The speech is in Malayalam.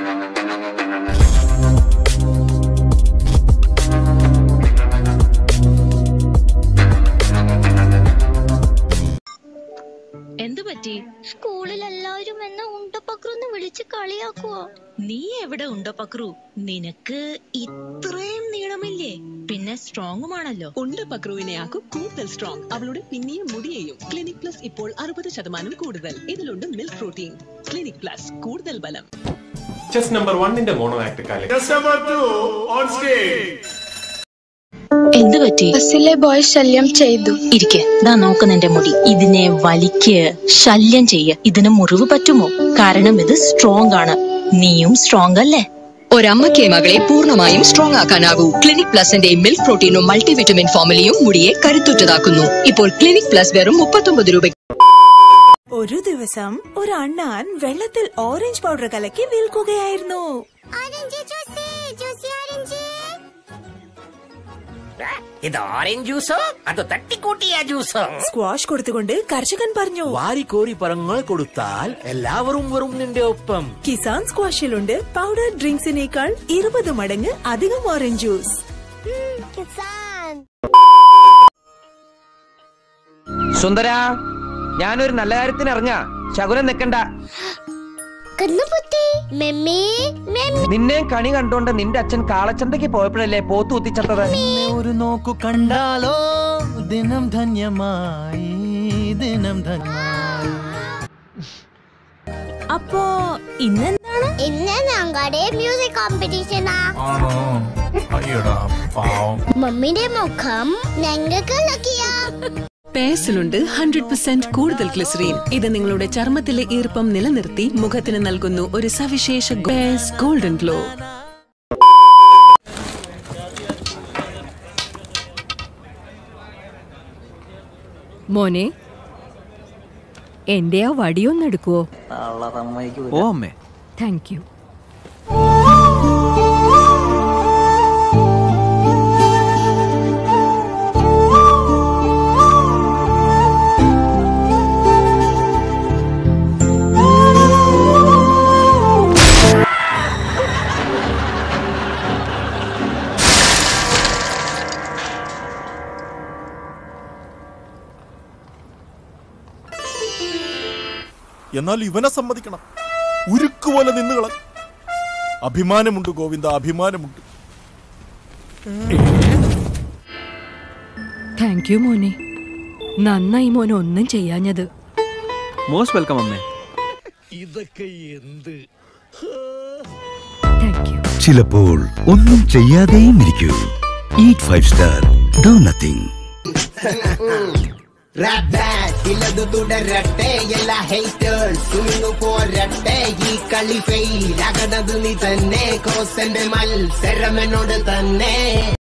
എന്തു പറ്റി സ്കൂളിൽ എല്ലാവരും എന്നെ ഉണ്ടപ്പക്രന്ന് വിളിച്ച് കളിയാക്കുവോ നീ എവിടെ ഉണ്ടോ പക്രു നിനക്ക് ഇത്രയും നീളമില്ലേ പിന്നെ സ്ട്രോങ്ങുമാണല്ലോ ഉണ്ട് പക്രുവിനെയാക്കും കൂടുതൽ സ്ട്രോങ് അവളുടെ പിന്നെയും മുടിയെയും ക്ലിനിക് പ്ലസ് ഇപ്പോൾ അറുപത് ശതമാനം കൂടുതൽ ഇതിലുണ്ട് മിൽക്ക് പ്രോട്ടീൻ ക്ലിനിക് പ്ലസ് കൂടുതൽ ബലം ചെസ് നമ്പർ വണ്ണിന്റെ മോണോ ആക്ട് കാലം എന്തു പറ്റി ബസ്സിലെ ബോയ് ശല്യം ചെയ്തു ഇരിക്കെ ദാ നോക്ക് നിന്റെ മുടി ഇതിനെ വലിക്ക് ശല്യം ചെയ്യ ഇതിന് മുറിവ് പറ്റുമോ കാരണം ഇത് സ്ട്രോങ് ആണ് നീയും സ്ട്രോങ് അല്ലേ ഒരമ്മയ്ക്ക് മകളെ പൂർണ്ണമായും സ്ട്രോങ് ആക്കാനാകൂ ക്ലിനിക് പ്ലസിന്റെ മിൽക്ക് പ്രോട്ടീനും മൾട്ടിവിറ്റമിൻ ഫോമിലിയും മുടിയെ കരുത്തുറ്റതാക്കുന്നു ഇപ്പോൾ ക്ലിനിക് പ്ലസ് വെറും മുപ്പത്തൊമ്പത് രൂപ ഒരു ദിവസം ഒരു അണ്ണാൻ വെള്ളത്തിൽ ഓറഞ്ച് പൗഡർ കലക്കി വിൽക്കുകയായിരുന്നു ഇത് ഓറഞ്ച് ജ്യൂസോ അതോ തട്ടിക്കൂട്ടിയ ജ്യൂസോ സ്ക്വാഷ് കൊടുത്തുകൊണ്ട് കർഷകൻ പറഞ്ഞു വാരിക്കോരി പഴങ്ങൾ കൊടുത്താൽ എല്ലാവരും വരും നിന്റെ ഒപ്പം കിസാൻ സ്ക്വാഷിലുണ്ട് പൗഡർ ഡ്രിങ്ക്സിനേക്കാൾ ഇരുപത് മടങ്ങ് അധികം ഓറഞ്ച് ജ്യൂസ് സുന്ദര ഞാനൊരു നല്ല കാര്യത്തിന് അറിഞ്ഞ ശകുനം നിക്കണ്ട കണ്ണുപൊത്തി മെമ്മി മെമ്മി നിന്നെ കണി കണ്ടോണ്ട് നിന്റെ അച്ഛൻ കാളച്ചന്തയ്ക്ക് പോയപ്പോഴല്ലേ പോത്തു കുത്തിച്ചത്തത് നിന്നെ ഒരു നോക്കു കണ്ടാലോ ദിനം ധന്യമായി ദിനം ധന്യമായി അപ്പോ ഇന്നെന്താണ് ഇന്ന് ഞങ്ങളുടെ മ്യൂസിക് കോമ്പറ്റീഷനാ ആണോ അയ്യടാ പാവം മമ്മിന്റെ മുഖം ഞങ്ങൾക്ക് ലക്കിയ പേഴ്സിലുണ്ട് ഹൺഡ്രഡ് പെർസെന്റ് കൂടുതൽ ഗ്ലിസറീൻ ഇത് നിങ്ങളുടെ ചർമ്മത്തിലെ ഈർപ്പം നിലനിർത്തി മുഖത്തിന് നൽകുന്നു ഒരു സവിശേഷ പേഴ്സ് ഗോൾഡൻ ഗ്ലോ മോനെ എന്റെ ആ വടിയൊന്നെടുക്കുവോ ഓ അമ്മേ താങ്ക് യു എന്നാൽ ഇവനെ സമ്മതിക്കണം ഉരുക്കുപോലെ നിന്നുകള അഭിമാനമുണ്ട് ഗോവിന്ദ അഭിമാനമുണ്ട് താങ്ക് യു മോനെ നന്നായി മോൻ ഒന്നും ചെയ്യാഞ്ഞത് മോസ്റ്റ് വെൽക്കം അമ്മേ താങ്ക് യു ചിലപ്പോൾ ഒന്നും ചെയ്യാതെയും ഇരിക്കൂ eat five star do nothing ഇല്ലത് തുടരട്ടെ എല്ലാ ഹേറ്റേഴ്സ് പോരട്ടെ ഈ കളി ഫെയിൽ ആകണത് നീ തന്നെ കോസന്റെ മത്സരം എന്നോട് തന്നെ